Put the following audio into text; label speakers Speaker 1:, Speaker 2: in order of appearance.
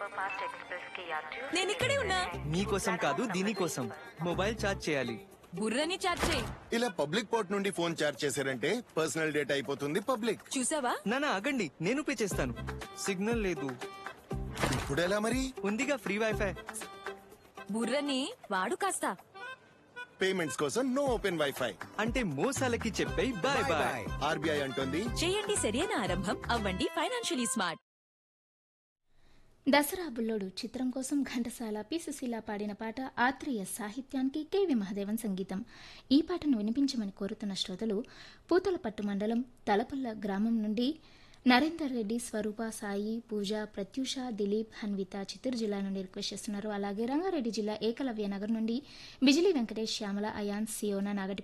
Speaker 1: superfast express के यात्रियों
Speaker 2: నేను ఇక్కడే ఉన్నా
Speaker 3: మీకోసం కాదు దీనికోసం మొబైల్ ఛార్జ్ చేయాలి
Speaker 2: బుర్రని చాట్ చేయి
Speaker 4: ఇలా పబ్లిక్ పోర్ట్ నుండి ఫోన్ చార్జ్ చేశారంటే పర్సనల్ డేటా అయిపోతుంది పబ్లిక్
Speaker 2: చూసావా
Speaker 3: నానా ఆగండి నేను పే చేస్తాను సిగ్నల్ లేదు
Speaker 4: ఇప్పుడు ఎలా మరి
Speaker 3: ఉందిగా ఫ్రీ వైఫై
Speaker 2: బుర్రని వాడు కాస్త
Speaker 4: పేమెంట్స్ కోసం నో ఓపెన్ వైఫై
Speaker 3: అంటే మోసాలకి చెప్పే బాయ్ బాయ్
Speaker 4: ఆర్బీఐ అంటుంది
Speaker 2: చేయండి సరైన ఆరంభం అవ్వండి ఫైనాన్షియలీ స్మార్ట్
Speaker 5: దసరా బుల్లోడు చిత్రం కోసం ఘంటసాల పి సుశీల పాడిన పాట ఆత్రేయ సాహిత్యానికి కెవి మహాదేవన్ సంగీతం ఈ పాటను వినిపించమని కోరుతున్న శ్రోతలు పూతలపట్టు మండలం తలపల్ల గ్రామం నుండి నరేందర్ రెడ్డి స్వరూప సాయి పూజ ప్రత్యూష దిలీప్ హన్విత చిత్తూరు జిల్లా నుండి రిక్వెస్ట్ చేస్తున్నారు అలాగే రంగారెడ్డి జిల్లా ఏకలవ్య నగర్ నుండి బిజిలీ వెంకటేష్ శ్యామల అయాన్ సియోనా నాగటి